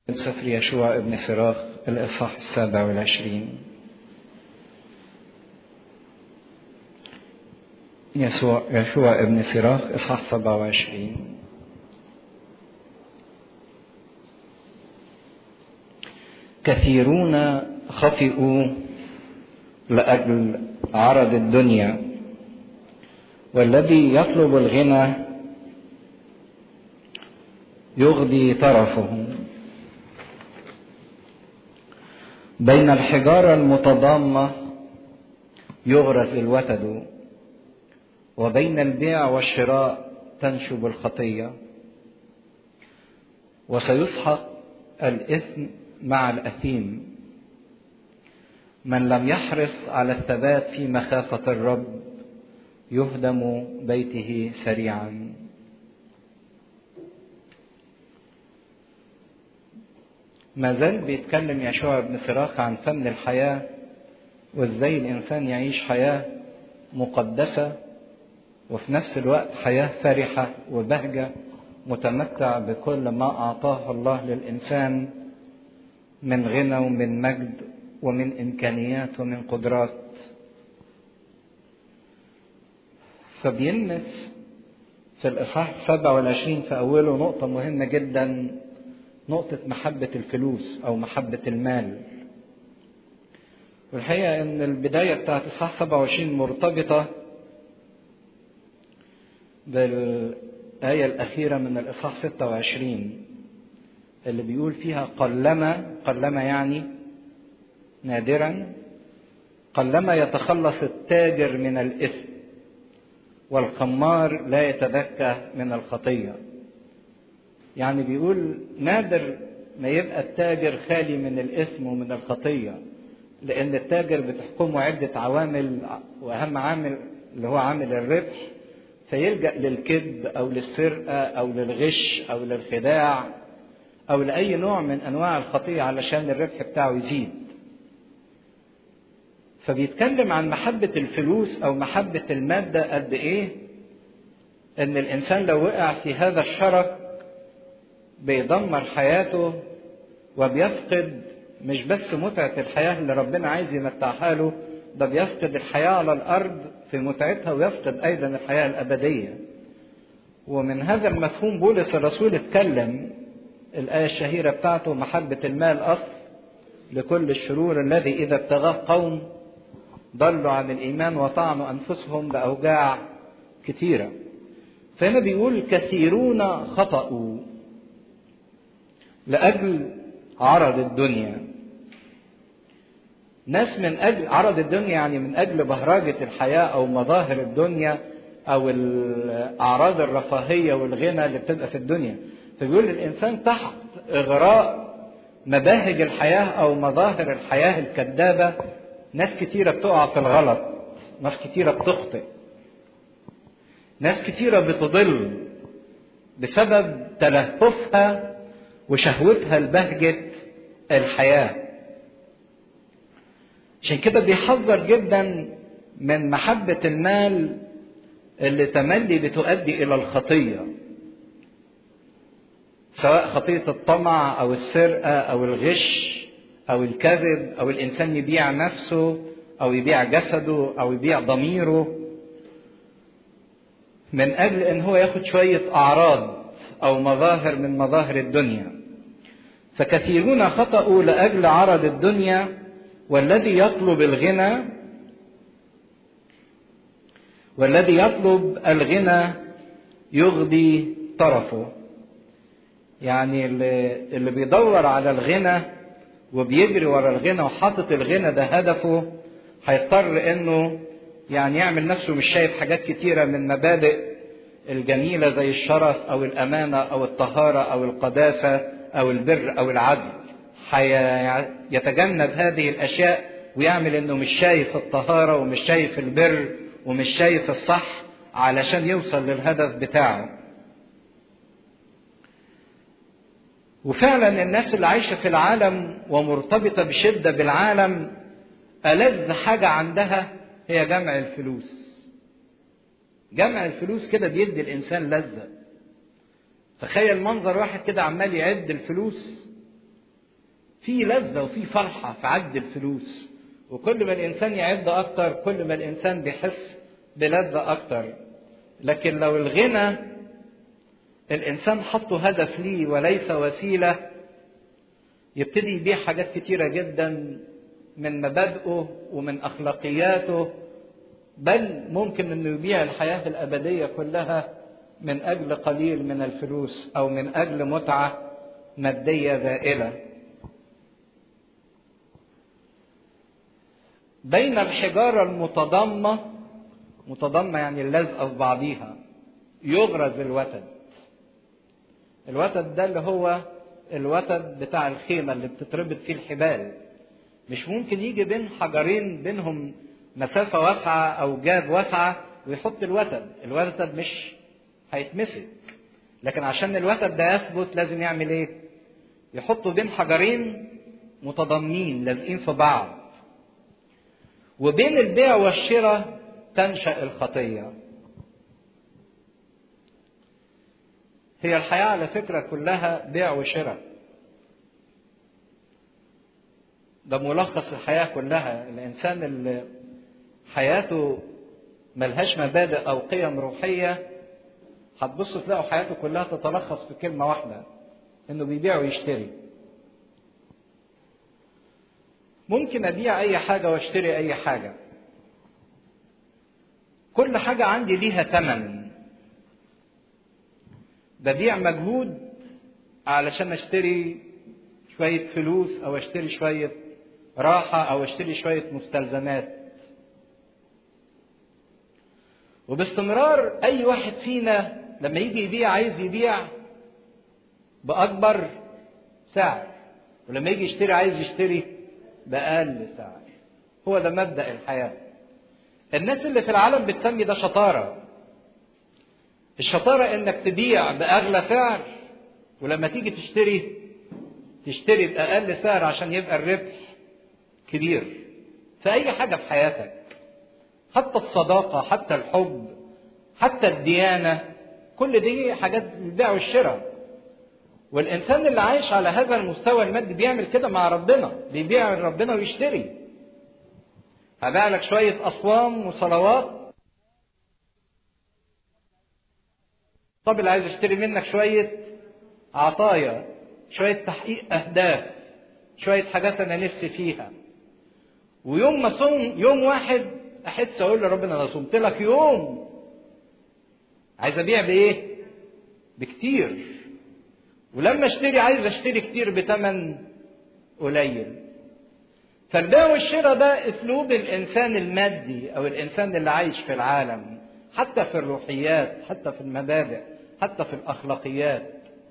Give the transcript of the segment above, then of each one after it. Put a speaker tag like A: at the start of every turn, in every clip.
A: من سفر يشوع ابن فراخ الإصحاح السابع والعشرين يسوع يشوع ابن فراخ إصحاح سبعة وعشرين كثيرون خطئوا لأجل عرض الدنيا والذي يطلب الغنى يغضي طرفه بين الحجارة المتضامة يغرز الوتد وبين البيع والشراء تنشب الخطية وسيسحق الإثم مع الأثيم من لم يحرص على الثبات في مخافة الرب يهدم بيته سريعا ما زال بيتكلم يشوع بن سراخ عن فن الحياة وازاي الإنسان يعيش حياة مقدسة وفي نفس الوقت حياة فرحة وبهجة متمتع بكل ما أعطاه الله للإنسان من غنى ومن مجد ومن إمكانيات ومن قدرات فبيلمس في الإصحاح السابع والعشرين في أوله نقطة مهمة جدا نقطة محبة الفلوس أو محبة المال والحقيقة إن البداية بتاعت إصحاح 27 مرتبطة بالآية الأخيرة من الإصحاح 26 اللي بيقول فيها قلما قلما يعني نادرا قلما يتخلص التاجر من الإثم والخمار لا يتذكى من الخطيه يعني بيقول نادر ما يبقى التاجر خالي من الإثم ومن الخطية لأن التاجر بتحكمه عدة عوامل وأهم عامل اللي هو عامل الربح فيلجأ للكذب أو للسرقة أو للغش أو للخداع أو لأي نوع من أنواع الخطية علشان الربح بتاعه يزيد فبيتكلم عن محبة الفلوس أو محبة المادة قد إيه إن الإنسان لو وقع في هذا الشرك بيدمر حياته وبيفقد مش بس متعة الحياة اللي ربنا عايز يمتعها له ده بيفقد الحياة على الأرض في متعتها ويفقد أيضا الحياة الأبدية ومن هذا المفهوم بولس الرسول اتكلم الآية الشهيرة بتاعته محبة المال أصل لكل الشرور الذي إذا ابتغاه قوم ضلوا عن الإيمان وطعنوا أنفسهم بأوجاع كثيرة فهنا بيقول كثيرون خطأوا لأجل عرض الدنيا ناس من أجل عرض الدنيا يعني من أجل بهرجة الحياة أو مظاهر الدنيا أو الأعراض الرفاهية والغنى اللي بتبقى في الدنيا فبيقول الإنسان تحت إغراء مباهج الحياة أو مظاهر الحياة الكذابة ناس كتيرة بتقع في الغلط ناس كتيرة بتخطئ ناس كتيرة بتضل بسبب تلهفها وشهوتها لبهجة الحياة عشان كده بيحذر جدا من محبة المال اللي تملي بتؤدي إلى الخطية سواء خطية الطمع أو السرقة أو الغش أو الكذب أو الإنسان يبيع نفسه أو يبيع جسده أو يبيع ضميره من أجل إن هو ياخد شوية أعراض أو مظاهر من مظاهر الدنيا فكثيرون خطأوا لأجل عرض الدنيا والذي يطلب الغنى والذي يطلب الغنى يغضي طرفه يعني اللي, اللي بيدور على الغنى وبيجري ورا الغنى وحاطط الغنى ده هدفه هيضطر انه يعني يعمل نفسه مش شايف حاجات كتيره من مبادئ الجميله زي الشرف او الامانه او الطهاره او القداسه او البر او العدل يتجنب هذه الاشياء ويعمل انه مش شايف الطهاره ومش شايف البر ومش شايف الصح علشان يوصل للهدف بتاعه وفعلا الناس اللي عايشه في العالم ومرتبطه بشده بالعالم ألذ حاجه عندها هي جمع الفلوس جمع الفلوس كده بيدي الانسان لذه تخيل منظر واحد كده عمال يعد الفلوس في لذة وفي فرحة في عد الفلوس وكل ما الإنسان يعد أكتر كل ما الإنسان بيحس بلذة أكتر لكن لو الغنى الإنسان حطه هدف ليه وليس وسيلة يبتدي يبيع حاجات كتيرة جدا من مبادئه ومن أخلاقياته بل ممكن انه يبيع الحياه الابديه كلها من اجل قليل من الفلوس او من اجل متعه ماديه زائله بين الحجاره المتضامه متضامه يعني اللازقه في بعضيها يغرز الوتد الوتد ده اللي هو الوتد بتاع الخيمه اللي بتتربط فيه الحبال مش ممكن يجي بين حجرين بينهم مسافة واسعة أو جاب واسعة ويحط الوتد، الوتد مش هيتمسك. لكن عشان الوتد ده يثبت لازم يعمل إيه؟ يحطه بين حجرين متضامنين لازقين في بعض. وبين البيع والشراء تنشأ الخطية. هي الحياة على فكرة كلها بيع وشراء. ده ملخص الحياة كلها، الإنسان اللي حياته ملهاش مبادئ او قيم روحيه هتبصوا تلاقوا حياته كلها تتلخص في كلمه واحده انه بيبيع ويشتري ممكن ابيع اي حاجه واشتري اي حاجه كل حاجه عندي ليها ثمن ببيع مجهود علشان اشتري شويه فلوس او اشتري شويه راحه او اشتري شويه مستلزمات وباستمرار اي واحد فينا لما يجي يبيع عايز يبيع باكبر سعر ولما يجي يشتري عايز يشتري باقل سعر هو ده مبدا الحياه الناس اللي في العالم بتسمي ده شطاره الشطاره انك تبيع باغلى سعر ولما تيجي تشتري تشتري باقل سعر عشان يبقى الربح كبير في اي حاجه في حياتك حتى الصداقة حتى الحب حتى الديانة كل دي حاجات البيع والشراء والإنسان اللي عايش على هذا المستوى المادي بيعمل كده مع ربنا بيبيع ربنا ويشتري هبيع لك شوية أصوام وصلوات طب اللي عايز اشتري منك شوية عطايا شوية تحقيق أهداف شوية حاجات أنا نفسي فيها ويوم ما صوم يوم واحد احس اقول لربنا انا صمت لك يوم عايز ابيع بايه بكتير ولما اشتري عايز اشتري كتير بثمن قليل فالبيع والشراء ده اسلوب الانسان المادي او الانسان اللي عايش في العالم حتى في الروحيات حتى في المبادئ حتى في الاخلاقيات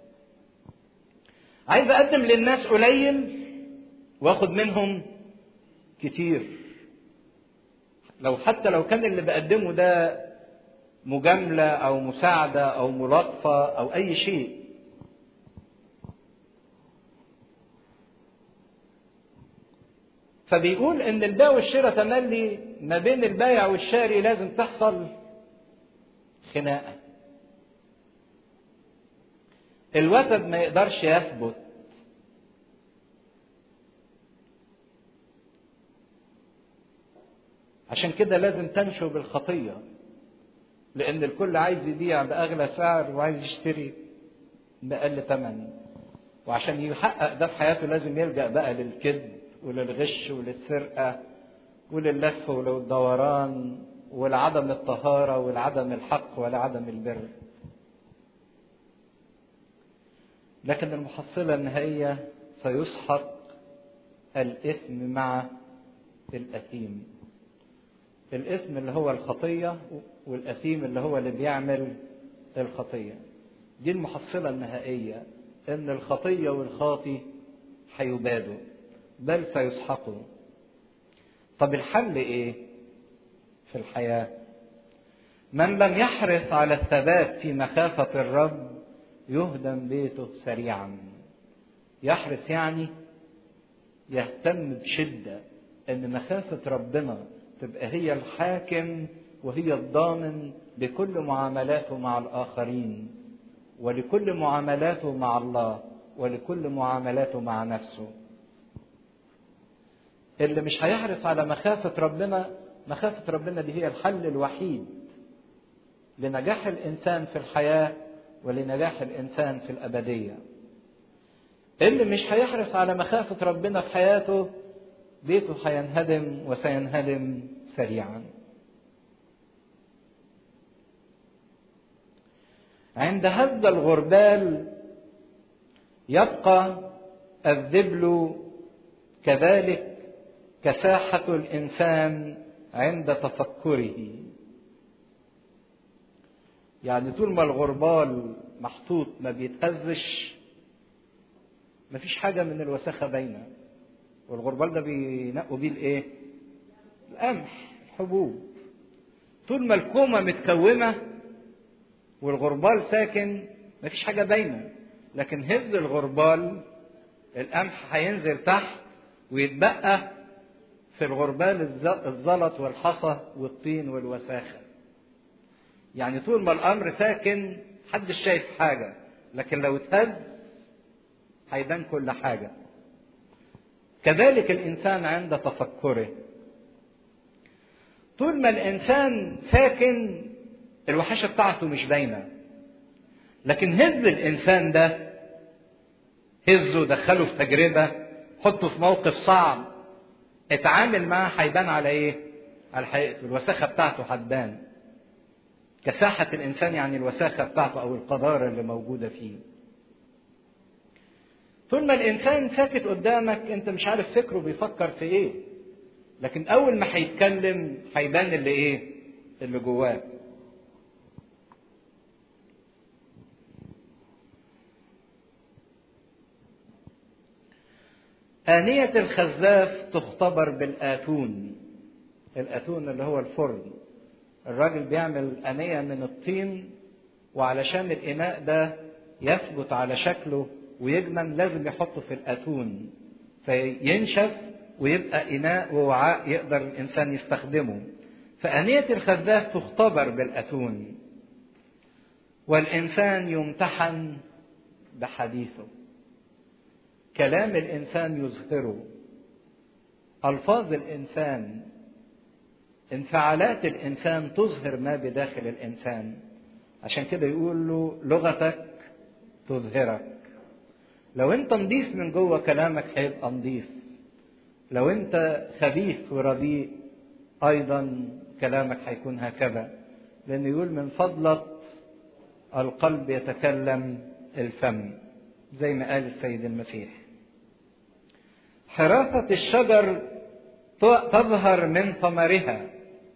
A: عايز اقدم للناس قليل واخد منهم كتير لو حتى لو كان اللي بقدمه ده مجاملة أو مساعدة أو ملاطفة أو أي شيء فبيقول إن البيع والشراء تملي ما بين البايع والشاري لازم تحصل خناقة الوتد ما يقدرش يثبت عشان كده لازم تنشو بالخطية لأن الكل عايز يبيع بأغلى سعر وعايز يشتري بأقل ثمن وعشان يحقق ده في حياته لازم يلجأ بقى للكذب وللغش وللسرقة ولللف وللدوران ولعدم الطهارة ولعدم الحق ولعدم البر لكن المحصلة النهائية سيسحق الإثم مع الأثيم الإثم اللي هو الخطية والأثيم اللي هو اللي بيعمل الخطية دي المحصلة النهائية إن الخطية والخاطي هيبادوا بل سيسحقوا طب الحل إيه في الحياة من لم يحرص على الثبات في مخافة الرب يهدم بيته سريعا يحرص يعني يهتم بشدة ان مخافة ربنا تبقى هي الحاكم وهي الضامن لكل معاملاته مع الآخرين ولكل معاملاته مع الله ولكل معاملاته مع نفسه اللي مش هيحرص على مخافة ربنا مخافة ربنا دي هي الحل الوحيد لنجاح الإنسان في الحياة ولنجاح الإنسان في الأبدية اللي مش هيحرص على مخافة ربنا في حياته بيته هينهدم وسينهدم سريعا عند هذا الغربال يبقى الذبل كذلك كساحة الإنسان عند تفكره يعني طول ما الغربال محطوط ما بيتهزش مفيش حاجة من الوساخة باينة والغربال ده بينقوا بيه الايه؟ القمح الحبوب طول ما الكومة متكومة والغربال ساكن مفيش حاجة باينة لكن هز الغربال القمح هينزل تحت ويتبقى في الغربال الزلط والحصى والطين والوساخة يعني طول ما الأمر ساكن محدش شايف حاجة لكن لو اتهز هيبان كل حاجة كذلك الإنسان عند تفكره طول ما الإنسان ساكن الوحشة بتاعته مش باينة لكن هز الإنسان ده هزه دخله في تجربة حطه في موقف صعب اتعامل معاه هيبان على ايه؟ على حقيقته الوساخة بتاعته هتبان كساحة الإنسان يعني الوساخة بتاعته أو القذارة اللي موجودة فيه طول ما الإنسان ساكت قدامك أنت مش عارف فكره بيفكر في إيه لكن أول ما هيتكلم هيبان اللي إيه؟ اللي جواه آنية الخزاف تختبر بالآتون الآتون اللي هو الفرن الراجل بيعمل آنية من الطين وعلشان الإناء ده يثبت على شكله ويجمن لازم يحطه في الآتون فينشف ويبقى إناء ووعاء يقدر الإنسان يستخدمه فآنية الخزاف تختبر بالأتون والإنسان يمتحن بحديثه كلام الإنسان يظهره ألفاظ الإنسان انفعالات الإنسان تظهر ما بداخل الإنسان عشان كده يقول له لغتك تظهرك لو انت نضيف من جوه كلامك هيبقى نضيف لو انت خبيث ورديء ايضا كلامك هيكون هكذا لان يقول من فضلك القلب يتكلم الفم زي ما قال السيد المسيح حراسة الشجر تظهر من ثمرها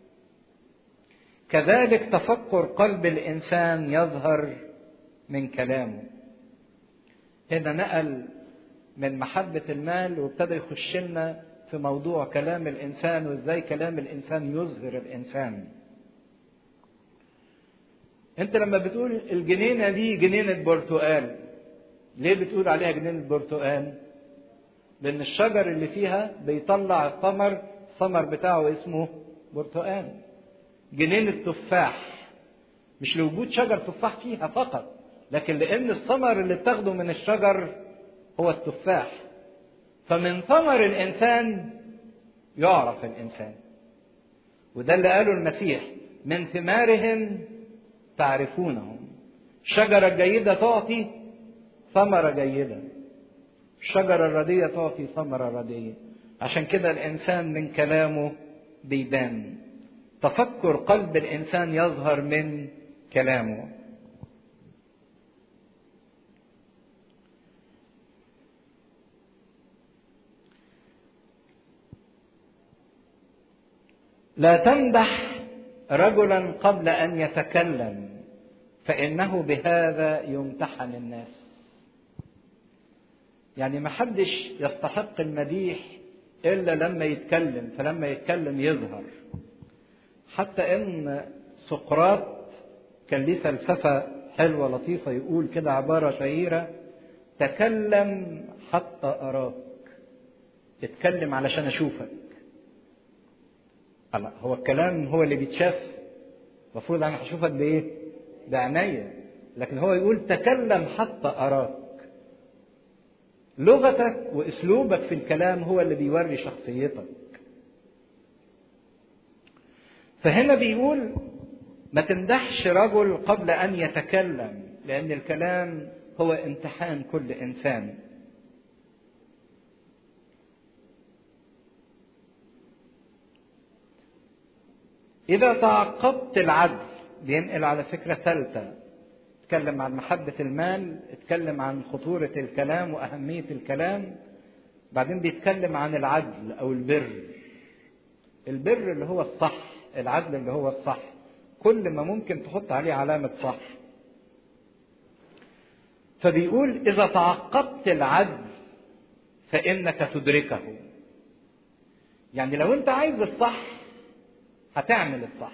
A: كذلك تفكر قلب الانسان يظهر من كلامه هنا نقل من محبة المال وابتدى يخش لنا في موضوع كلام الإنسان وإزاي كلام الإنسان يظهر الإنسان. أنت لما بتقول الجنينة دي جنينة برتقال ليه بتقول عليها جنينة برتقال؟ لأن الشجر اللي فيها بيطلع الثمر الثمر بتاعه اسمه برتقال. جنينة تفاح مش لوجود شجر تفاح فيها فقط لكن لأن الثمر اللي بتاخده من الشجر هو التفاح فمن ثمر الإنسان يعرف الإنسان وده اللي قاله المسيح من ثمارهم تعرفونهم الشجرة الجيدة تعطي ثمرة جيدة الشجرة الردية تعطي ثمرة ردية عشان كده الإنسان من كلامه بيبان تفكر قلب الإنسان يظهر من كلامه لا تمدح رجلا قبل ان يتكلم فانه بهذا يمتحن الناس يعني ما حدش يستحق المديح الا لما يتكلم فلما يتكلم يظهر حتى ان سقراط كان ليه فلسفه حلوه لطيفه يقول كده عباره شهيره تكلم حتى اراك اتكلم علشان اشوفك الله هو الكلام هو اللي بيتشاف المفروض انا هشوفك بايه بعينيا لكن هو يقول تكلم حتى اراك لغتك واسلوبك في الكلام هو اللي بيوري شخصيتك فهنا بيقول ما تمدحش رجل قبل ان يتكلم لان الكلام هو امتحان كل انسان اذا تعقبت العدل بينقل على فكره ثالثه اتكلم عن محبه المال اتكلم عن خطوره الكلام واهميه الكلام بعدين بيتكلم عن العدل او البر البر اللي هو الصح العدل اللي هو الصح كل ما ممكن تحط عليه علامة صح فبيقول إذا تعقبت العدل فإنك تدركه يعني لو أنت عايز الصح هتعمل الصح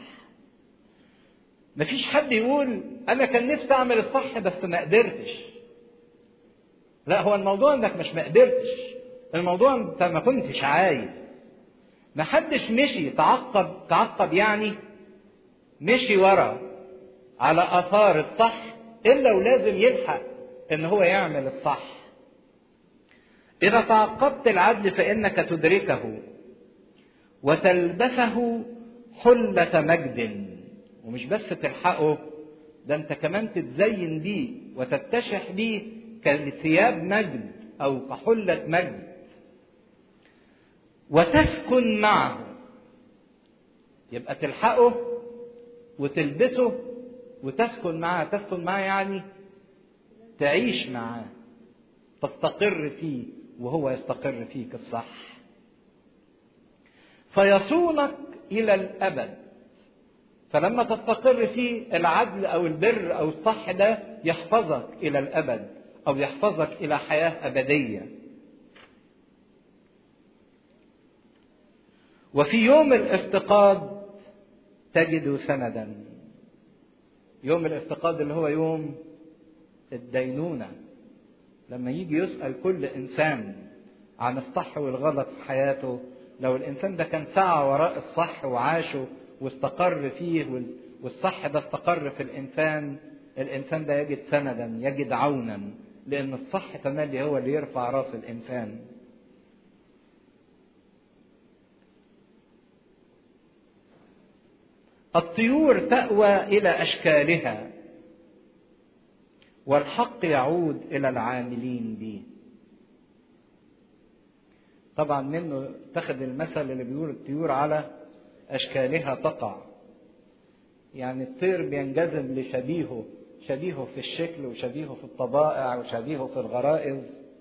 A: مفيش حد يقول أنا كان نفسي أعمل الصح بس ما قدرتش لا هو الموضوع إنك مش ما قدرتش الموضوع أنت ما كنتش عايز ما حدش مشي تعقب تعقب يعني مشي ورا على اثار الصح الا ولازم يلحق ان هو يعمل الصح اذا تعقبت العدل فانك تدركه وتلبسه حله مجد ومش بس تلحقه ده انت كمان تتزين بيه وتتشح بيه كثياب مجد او كحله مجد وتسكن معه يبقى تلحقه وتلبسه وتسكن معاه تسكن معاه يعني تعيش معاه تستقر فيه وهو يستقر فيك الصح فيصونك الى الابد فلما تستقر فيه العدل او البر او الصح ده يحفظك الى الابد او يحفظك الى حياه ابديه وفي يوم الافتقاد تجد سندا يوم الافتقاد اللي هو يوم الدينونة لما يجي يسأل كل إنسان عن الصح والغلط في حياته لو الإنسان ده كان سعى وراء الصح وعاشه واستقر فيه والصح ده استقر في الإنسان الإنسان ده يجد سندا يجد عونا لأن الصح تملي هو اللي يرفع راس الإنسان الطيور تأوى إلى أشكالها والحق يعود إلى العاملين به طبعا منه اتخذ المثل اللي بيقول الطيور على أشكالها تقع يعني الطير بينجذب لشبيهه شبيهه في الشكل وشبيهه في الطبائع وشبيهه في الغرائز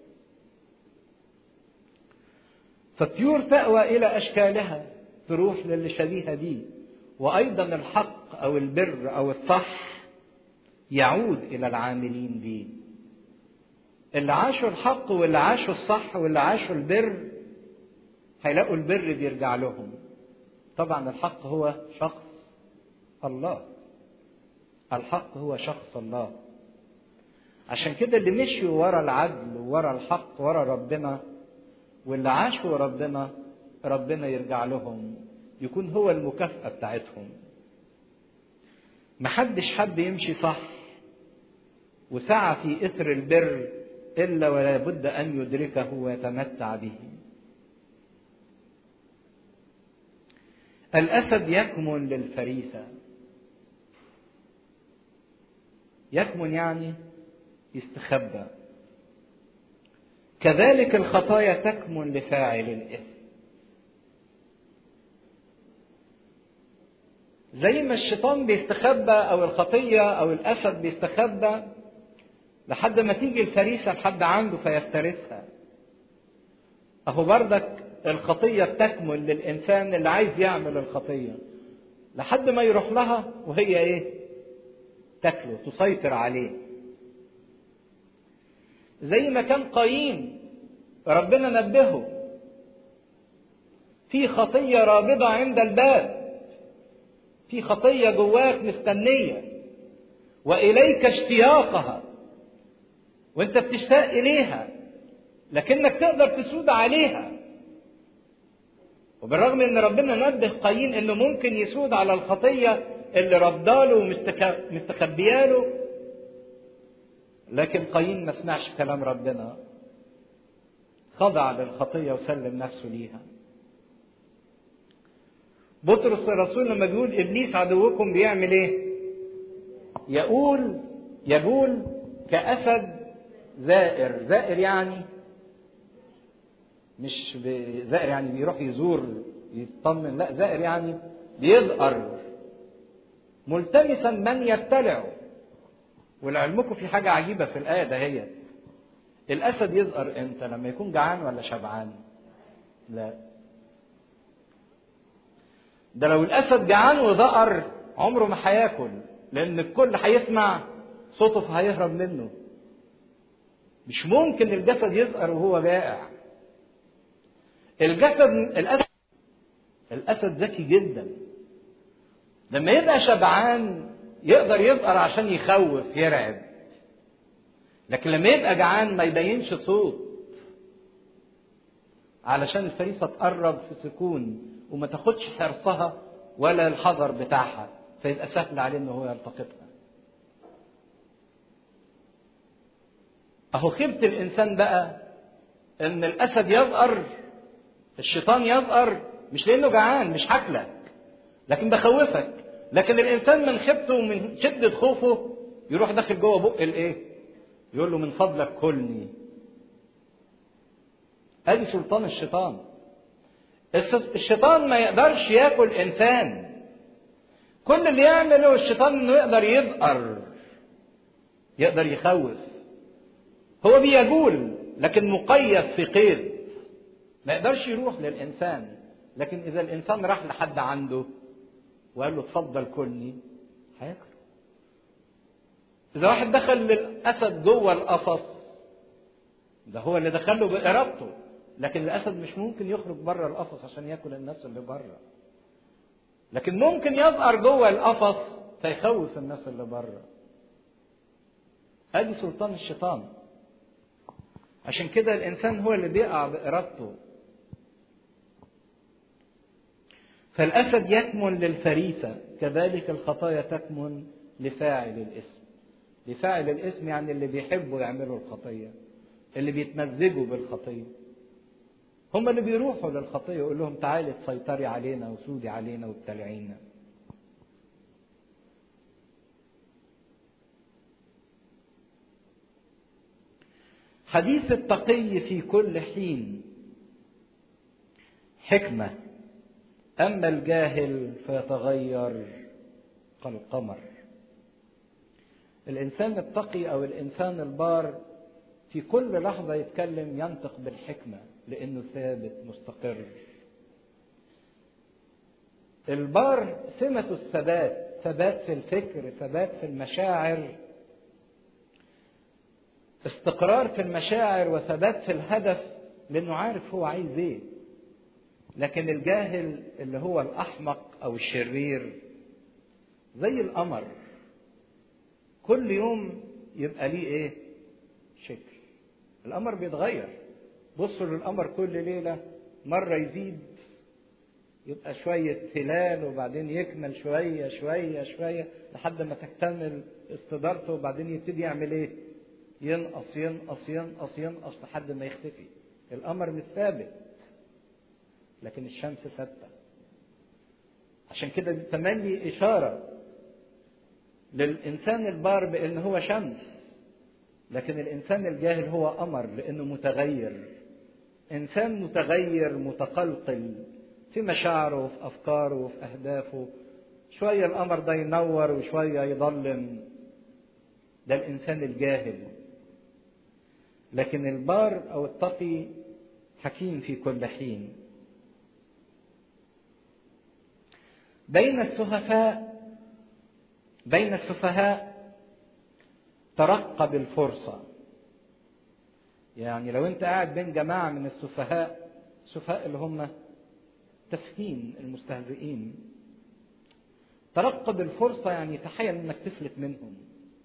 A: فالطيور تأوى إلى أشكالها تروح للي شبيهة بيه وايضا الحق او البر او الصح يعود الى العاملين به اللي عاشوا الحق واللي عاشوا الصح واللي عاشوا البر هيلاقوا البر بيرجع لهم طبعا الحق هو شخص الله الحق هو شخص الله عشان كده اللي مشيوا ورا العدل ورا الحق ورا ربنا واللي عاشوا ربنا ربنا يرجع لهم يكون هو المكافأة بتاعتهم محدش حد يمشي صح وسعى في إثر البر إلا ولا بد أن يدركه ويتمتع به الأسد يكمن للفريسة يكمن يعني يستخبى كذلك الخطايا تكمن لفاعل الإثم زي ما الشيطان بيستخبى او الخطيه او الاسد بيستخبى لحد ما تيجي الفريسه لحد عنده فيفترسها اهو بردك الخطيه بتكمل للانسان اللي عايز يعمل الخطيه لحد ما يروح لها وهي ايه تاكله تسيطر عليه زي ما كان قايين ربنا نبهه في خطيه رابضه عند الباب في خطيه جواك مستنيه واليك اشتياقها وانت بتشتاق اليها لكنك تقدر تسود عليها وبالرغم ان ربنا نبه قايين انه ممكن يسود على الخطيه اللي رفضاله ومستخبياله لكن قايين ما سمعش كلام ربنا خضع للخطية وسلم نفسه ليها بطرس الرسول لما بيقول ابليس عدوكم بيعمل ايه يقول يقول كاسد زائر زائر يعني مش زائر يعني بيروح يزور يطمن لا زائر يعني بيزقر ملتمسا من يبتلعه ولعلمكم في حاجة عجيبة في الآية دهيت الأسد يزقر إمتى لما يكون جعان ولا شبعان لا ده لو الأسد جعان وزقر عمره ما هياكل لأن الكل هيسمع صوته فهيهرب منه مش ممكن الجسد يزقر وهو جائع الجسد الأسد الأسد ذكي جدا لما يبقى شبعان يقدر يزقر عشان يخوف يرعب لكن لما يبقى جعان ما يبينش صوت علشان الفريسة تقرب في سكون وما تاخدش حرصها ولا الحذر بتاعها فيبقى سهل عليه ان هو يلتقطها اهو خيبة الانسان بقى ان الاسد يزقر الشيطان يزقر مش لانه جعان مش هاكلك لكن بخوفك لكن الانسان من خيبته ومن شده خوفه يروح داخل جوه بق الايه يقول له من فضلك كلني ادي سلطان الشيطان الشيطان ما يقدرش ياكل انسان كل اللي يعمله الشيطان انه يقدر يزقر يقدر يخوف هو بيجول لكن مقيد في قيد ما يقدرش يروح للانسان لكن اذا الانسان راح لحد عنده وقال له اتفضل كلني هياكل اذا واحد دخل للاسد جوه القفص ده هو اللي دخله بارادته لكن الاسد مش ممكن يخرج بره القفص عشان ياكل الناس اللي بره لكن ممكن يظهر جوه القفص فيخوف الناس اللي بره ادي سلطان الشيطان عشان كده الانسان هو اللي بيقع بارادته فالاسد يكمن للفريسه كذلك الخطايا تكمن لفاعل الاسم لفاعل الاسم يعني اللي بيحبوا يعملوا الخطيه اللي بيتمزجوا بالخطيه هم اللي بيروحوا للخطيه يقول لهم تعالي تسيطري علينا وسودي علينا وابتلعينا حديث التقي في كل حين حكمه اما الجاهل فيتغير كالقمر الانسان التقي او الانسان البار في كل لحظه يتكلم ينطق بالحكمه لانه ثابت مستقر البار سمة الثبات ثبات في الفكر ثبات في المشاعر استقرار في المشاعر وثبات في الهدف لانه عارف هو عايز ايه لكن الجاهل اللي هو الاحمق او الشرير زي القمر كل يوم يبقى ليه ايه شكل القمر بيتغير بصوا للقمر كل ليله مره يزيد يبقى شوية هلال وبعدين يكمل شوية شوية شوية لحد ما تكتمل استدارته وبعدين يبتدي يعمل ايه؟ ينقص ينقص ينقص ينقص لحد ما يختفي. القمر مش ثابت. لكن الشمس ثابتة. عشان كده دي تملي إشارة للإنسان البار بأن هو شمس. لكن الإنسان الجاهل هو قمر لأنه متغير. إنسان متغير متقلقل في مشاعره وفي أفكاره وفي أهدافه شوية القمر ده ينور وشوية يضلم ده الإنسان الجاهل لكن البار أو التقي حكيم في كل حين بين السهفاء بين السفهاء ترقب الفرصة يعني لو انت قاعد بين جماعة من السفهاء السفهاء اللي هم تفهيم المستهزئين ترقب الفرصة يعني تخيل انك تفلت منهم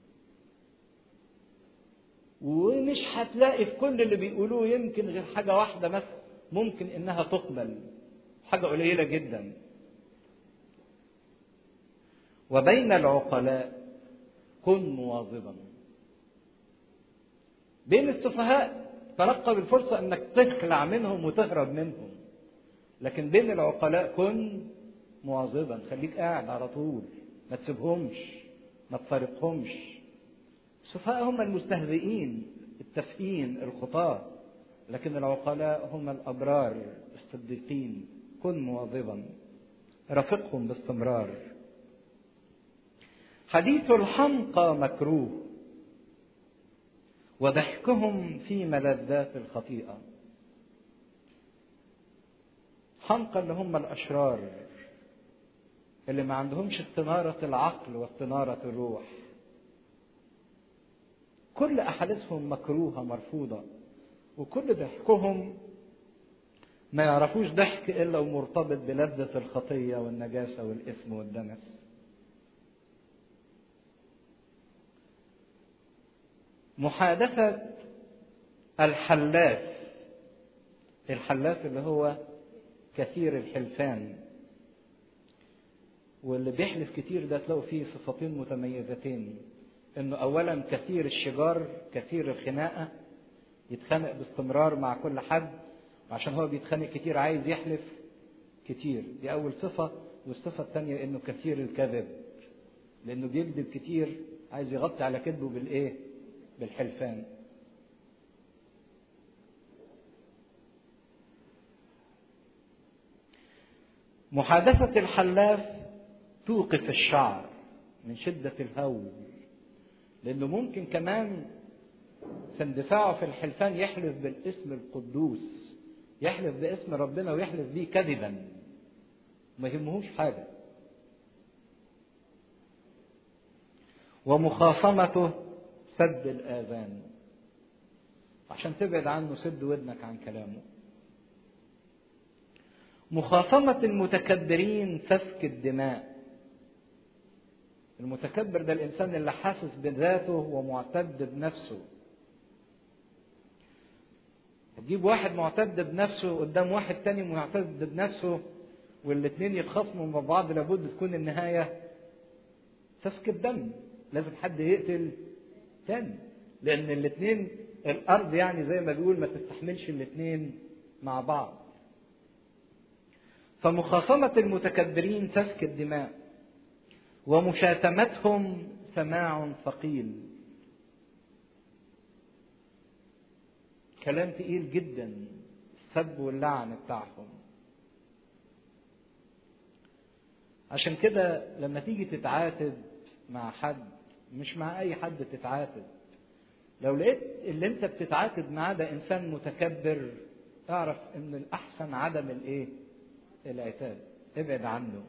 A: ومش هتلاقي في كل اللي بيقولوه يمكن غير حاجة واحدة بس ممكن انها تقبل حاجة قليلة جدا وبين العقلاء كن مواظبا بين السفهاء ترقب الفرصة انك تخلع منهم وتهرب منهم لكن بين العقلاء كن مواظبا خليك قاعد على طول ما تسيبهمش ما تفارقهمش السفهاء هم المستهزئين التافهين الخطاة لكن العقلاء هم الأبرار الصديقين كن مواظبا رافقهم باستمرار حديث الحمقى مكروه وضحكهم في ملذات الخطيئة حمقى اللي هم الأشرار اللي ما عندهمش استنارة العقل واستنارة الروح كل أحاديثهم مكروهة مرفوضة وكل ضحكهم ما يعرفوش ضحك إلا ومرتبط بلذة الخطية والنجاسة والإثم والدنس محادثة الحلاف الحلاف اللي هو كثير الحلفان واللي بيحلف كتير ده تلاقوا فيه صفتين متميزتين انه اولا كثير الشجار كثير الخناقه يتخانق باستمرار مع كل حد وعشان هو بيتخانق كتير عايز يحلف كتير دي اول صفه والصفه الثانيه انه كثير الكذب لانه بيكذب كتير عايز يغطي على كذبه بالايه بالحلفان محادثة الحلاف توقف الشعر من شدة الهول لأنه ممكن كمان في اندفاعه في الحلفان يحلف بالاسم القدوس يحلف باسم ربنا ويحلف بيه كذبا ما يهمهوش حاجة ومخاصمته سد الآذان عشان تبعد عنه سد ودنك عن كلامه مخاصمة المتكبرين سفك الدماء المتكبر ده الإنسان اللي حاسس بذاته ومعتد بنفسه تجيب واحد معتد بنفسه قدام واحد تاني معتد بنفسه والاتنين يتخاصموا مع بعض لابد تكون النهاية سفك الدم لازم حد يقتل تاني لأن الاتنين الأرض يعني زي ما بيقول ما تستحملش الاتنين مع بعض فمخاصمة المتكبرين سفك الدماء ومشاتمتهم سماع ثقيل كلام تقيل جدا السب واللعن بتاعهم عشان كده لما تيجي تتعاتب مع حد مش مع اي حد تتعاتب لو لقيت اللي انت بتتعاتب معاه ده انسان متكبر اعرف ان الاحسن عدم الايه العتاب ابعد عنه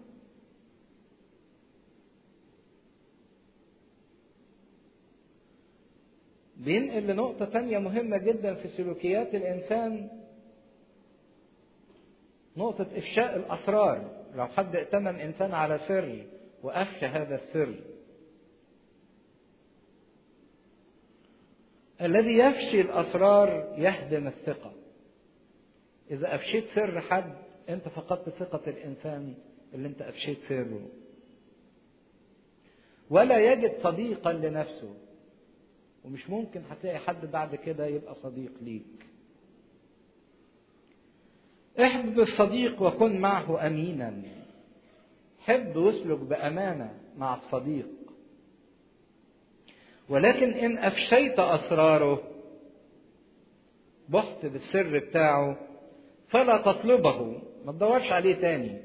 A: بينقل لنقطة تانية مهمة جدا في سلوكيات الإنسان نقطة إفشاء الأسرار لو حد ائتمن إنسان على سر وأفشى هذا السر الذي يفشي الأسرار يهدم الثقة إذا أفشيت سر حد أنت فقدت ثقة الإنسان اللي أنت أفشيت سره ولا يجد صديقا لنفسه ومش ممكن هتلاقي حد بعد كده يبقى صديق ليك احب الصديق وكن معه امينا حب واسلك بامانه مع الصديق ولكن ان افشيت اسراره بحت بالسر بتاعه فلا تطلبه ما تدورش عليه تاني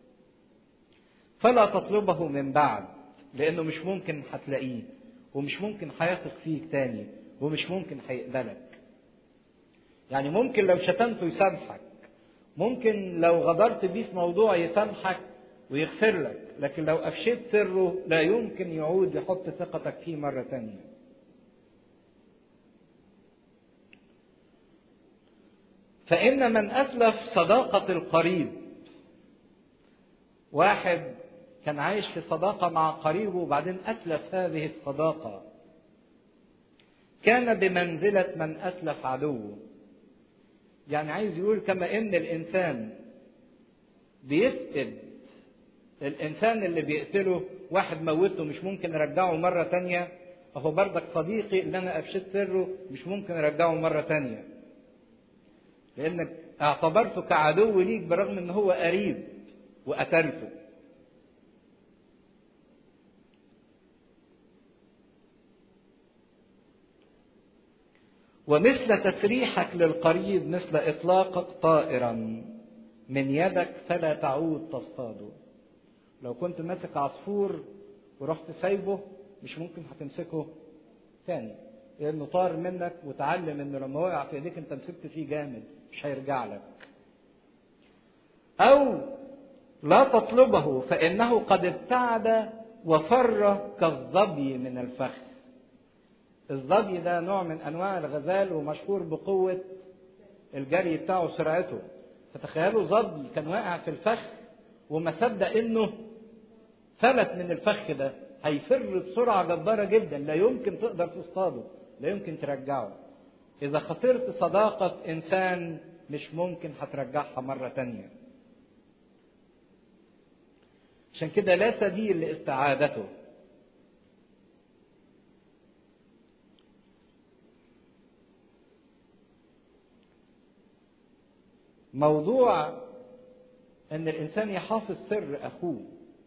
A: فلا تطلبه من بعد لانه مش ممكن هتلاقيه ومش ممكن هيثق فيك تاني ومش ممكن هيقبلك يعني ممكن لو شتمته يسامحك ممكن لو غدرت بيه في موضوع يسامحك ويغفر لك لكن لو أفشيت سره لا يمكن يعود يحط ثقتك فيه مرة تانية فإن من أتلف صداقة القريب واحد كان عايش في صداقة مع قريبه وبعدين أتلف هذه الصداقة كان بمنزلة من أتلف عدوه يعني عايز يقول كما إن الإنسان بيفقد الإنسان اللي بيقتله واحد موته مش ممكن يرجعه مرة تانية أهو بردك صديقي اللي أنا أفشيت سره مش ممكن أرجعه مرة تانية لانك اعتبرته كعدو ليك برغم ان هو قريب وقتلته ومثل تسريحك للقريب مثل اطلاقك طائرا من يدك فلا تعود تصطاده لو كنت ماسك عصفور ورحت سايبه مش ممكن هتمسكه تاني لانه طار منك وتعلم انه لما وقع في ايديك انت مسكت فيه جامد مش هيرجع لك او لا تطلبه فانه قد ابتعد وفر كالظبي من الفخ الظبي ده نوع من انواع الغزال ومشهور بقوه الجري بتاعه وسرعته فتخيلوا ظبي كان واقع في الفخ وما صدق انه فلت من الفخ ده هيفر بسرعه جباره جدا لا يمكن تقدر تصطاده لا يمكن ترجعه اذا خسرت صداقه انسان مش ممكن هترجعها مره تانيه عشان كده لا سبيل لاستعادته موضوع ان الانسان يحافظ سر اخوه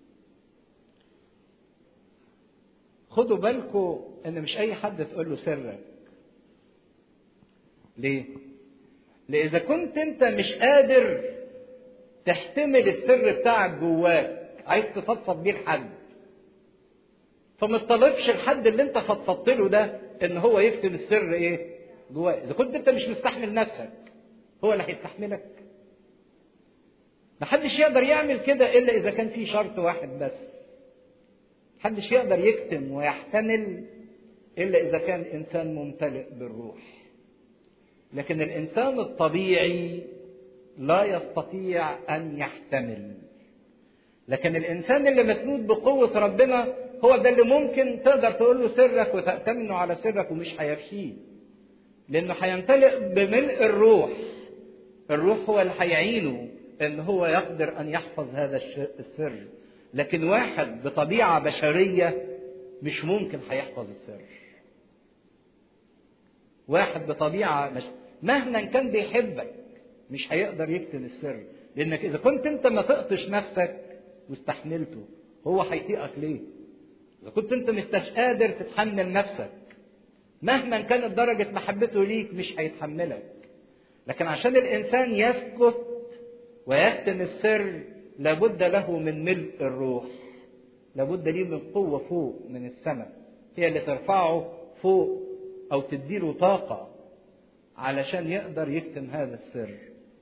A: خدوا بالكم ان مش اي حد تقول له سرك ليه لان اذا كنت انت مش قادر تحتمل السر بتاعك جواك عايز تفضفض بيه لحد فما تطلبش الحد اللي انت فضفضت له ده ان هو يكتب السر ايه جواك اذا كنت انت مش مستحمل نفسك هو اللي هيستحملك محدش يقدر يعمل كده الا اذا كان في شرط واحد بس محدش يقدر يكتم ويحتمل الا اذا كان انسان ممتلئ بالروح لكن الانسان الطبيعي لا يستطيع ان يحتمل لكن الانسان اللي مسنود بقوه ربنا هو ده اللي ممكن تقدر تقول له سرك وتأتمنه على سرك ومش هيفشيه لانه هيمتلئ بملء الروح الروح هو اللي هيعينه ان هو يقدر ان يحفظ هذا السر لكن واحد بطبيعه بشريه مش ممكن هيحفظ السر واحد بطبيعه مش مهما كان بيحبك مش هيقدر يكتم السر لانك اذا كنت انت ما تقطش نفسك واستحملته هو هيطيقك ليه اذا كنت انت مش قادر تتحمل نفسك مهما كانت درجه محبته ليك مش هيتحملك لكن عشان الانسان يسكت ويكتم السر لابد له من ملء الروح لابد ليه من قوة فوق من السماء هي اللي ترفعه فوق أو تديله طاقة علشان يقدر يكتم هذا السر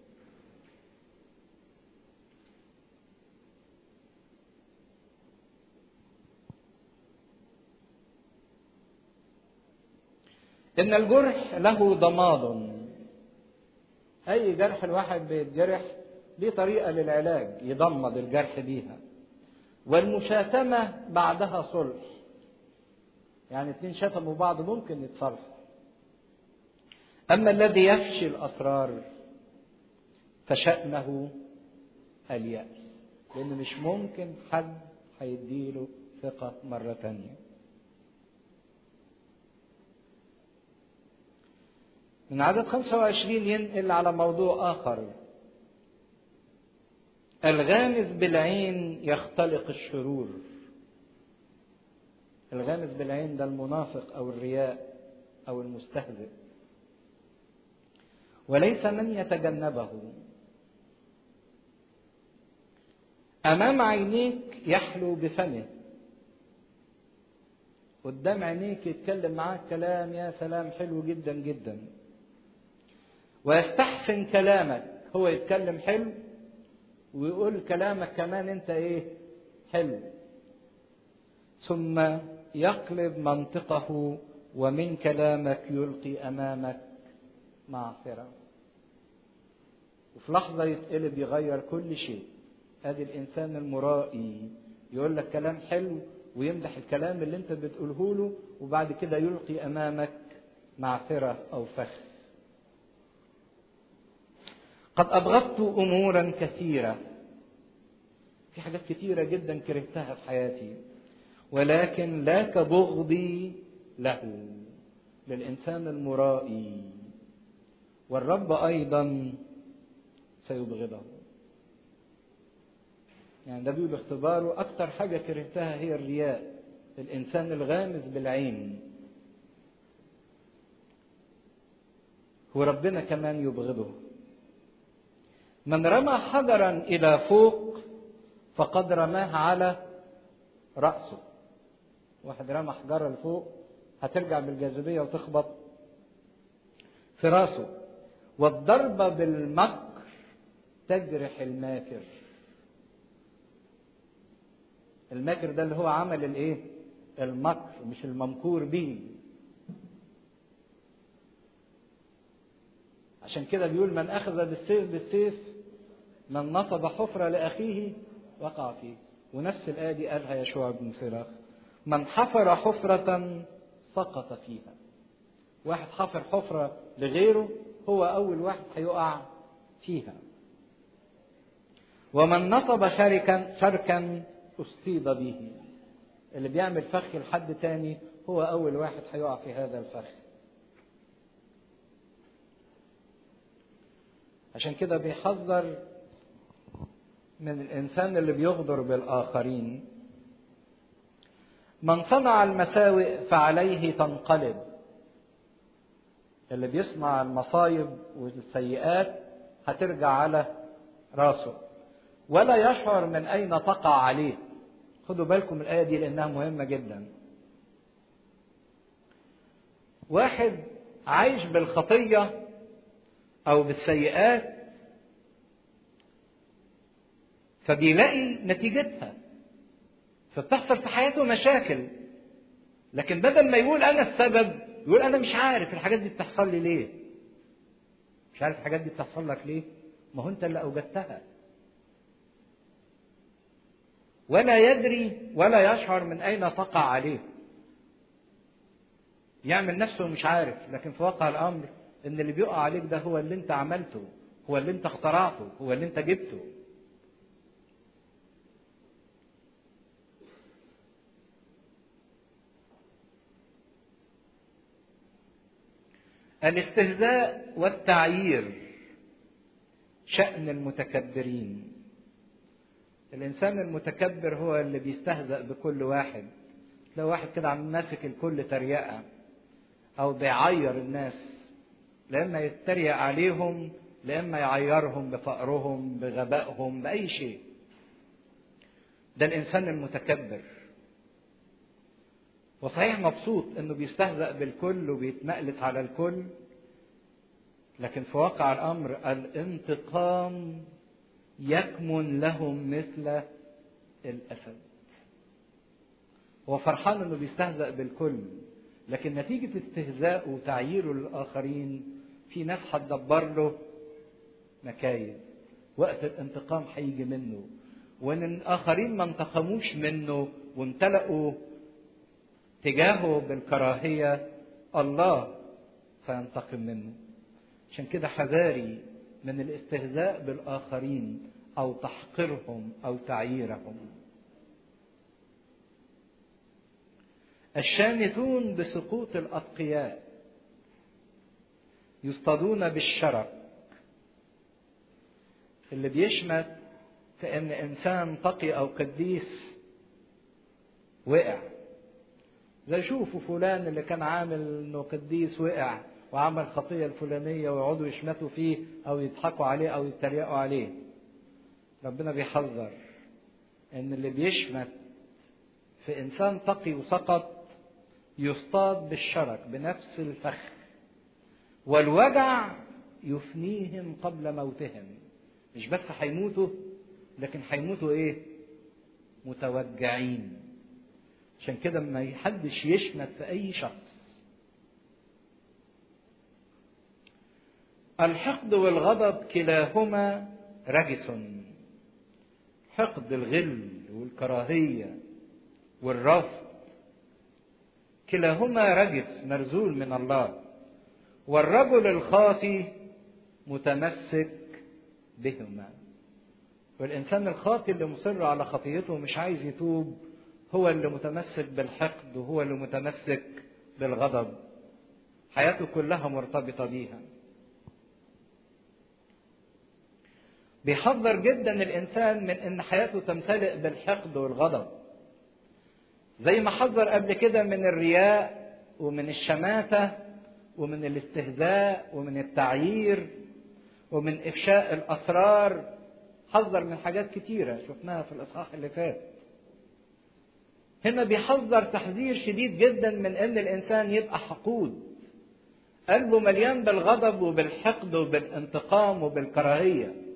A: إن الجرح له ضماد أي جرح الواحد بيتجرح ليه طريقة للعلاج يضمد الجرح بيها والمشاتمة بعدها صلح يعني اتنين شتموا بعض ممكن يتصالحوا أما الذي يفشي الأسرار فشأنه اليأس لأن مش ممكن حد هيديله ثقة مرة تانية من عدد 25 ينقل على موضوع آخر الغامز بالعين يختلق الشرور الغامز بالعين ده المنافق او الرياء او المستهزئ وليس من يتجنبه امام عينيك يحلو بفمه قدام عينيك يتكلم معاك كلام يا سلام حلو جدا جدا ويستحسن كلامك هو يتكلم حلو ويقول كلامك كمان انت ايه حلو ثم يقلب منطقه ومن كلامك يلقي امامك معصره وفي لحظه يتقلب يغير كل شيء ادي الانسان المرائي يقول لك كلام حلو ويمدح الكلام اللي انت بتقوله له وبعد كده يلقي امامك معثره او فخ قد أبغضت أمورا كثيرة في حاجات كثيرة جدا كرهتها في حياتي ولكن لا كبغضي له للإنسان المرائي والرب أيضا سيبغضه يعني ده بيقول اختباره أكتر حاجة كرهتها هي الرياء الإنسان الغامز بالعين وربنا كمان يبغضه من رمى حجرا إلى فوق فقد رماه على رأسه واحد رمى حجرة لفوق هترجع بالجاذبية وتخبط في راسه والضربة بالمكر تجرح الماكر الماكر ده اللي هو عمل الايه المكر مش الممكور به عشان كده بيقول من اخذ بالسيف بالسيف من نصب حفرة لاخيه وقع فيه ونفس الآية دي قالها يشوع بن سراخ من حفر حفرة سقط فيها واحد حفر حفرة لغيره هو أول واحد هيقع فيها ومن نصب شركا شركا أصيب به اللي بيعمل فخ لحد تاني هو أول واحد هيقع في هذا الفخ عشان كده بيحذر من الإنسان اللي بيغدر بالآخرين من صنع المساوئ فعليه تنقلب اللي بيصنع المصايب والسيئات هترجع على راسه ولا يشعر من أين تقع عليه خدوا بالكم من الآية دي لأنها مهمة جدا واحد عايش بالخطية أو بالسيئات فبيلاقي نتيجتها فبتحصل في حياته مشاكل لكن بدل ما يقول انا السبب يقول انا مش عارف الحاجات دي بتحصل لي ليه مش عارف الحاجات دي بتحصل لك ليه ما هو انت اللي اوجدتها ولا يدري ولا يشعر من اين تقع عليه يعمل نفسه مش عارف لكن في واقع الامر ان اللي بيقع عليك ده هو اللي انت عملته هو اللي انت اخترعته هو اللي انت جبته الاستهزاء والتعيير شأن المتكبرين الإنسان المتكبر هو اللي بيستهزأ بكل واحد لو واحد كده عم ماسك الكل تريقة أو بيعير الناس لإما يتريق عليهم لإما يعيرهم بفقرهم بغبائهم بأي شيء ده الإنسان المتكبر وصحيح مبسوط انه بيستهزأ بالكل وبيتمقلس على الكل لكن في واقع الامر الانتقام يكمن لهم مثل الاسد هو فرحان انه بيستهزأ بالكل لكن نتيجة استهزائه وتعييره للآخرين في ناس هتدبر له مكايد وقت الانتقام هيجي منه وان الآخرين ما انتقموش منه وامتلأوا تجاهه بالكراهية الله سينتقم منه عشان كده حذاري من الاستهزاء بالآخرين أو تحقيرهم أو تعييرهم الشامتون بسقوط الأتقياء يصطادون بالشرك اللي بيشمت في ان انسان تقي او قديس وقع زي شوفوا فلان اللي كان عامل انه قديس وقع وعمل خطيه الفلانيه ويقعدوا يشمتوا فيه او يضحكوا عليه او يتريقوا عليه ربنا بيحذر ان اللي بيشمت في انسان تقي وسقط يصطاد بالشرك بنفس الفخ والوجع يفنيهم قبل موتهم مش بس هيموتوا لكن هيموتوا ايه متوجعين عشان كده ما حدش يشمت في اي شخص الحقد والغضب كلاهما رجس حقد الغل والكراهيه والرفض كلاهما رجس مرزول من الله والرجل الخاطي متمسك بهما والإنسان الخاطي اللي مصر على خطيته ومش عايز يتوب هو اللي متمسك بالحقد وهو اللي متمسك بالغضب حياته كلها مرتبطة بيها بيحذر جدا الانسان من ان حياته تمتلئ بالحقد والغضب زي ما حذر قبل كده من الرياء ومن الشماته ومن الاستهزاء ومن التعيير ومن افشاء الاسرار حذر من حاجات كتيره شفناها في الاصحاح اللي فات هنا بيحذر تحذير شديد جدا من ان الانسان يبقى حقود قلبه مليان بالغضب وبالحقد وبالانتقام وبالكراهيه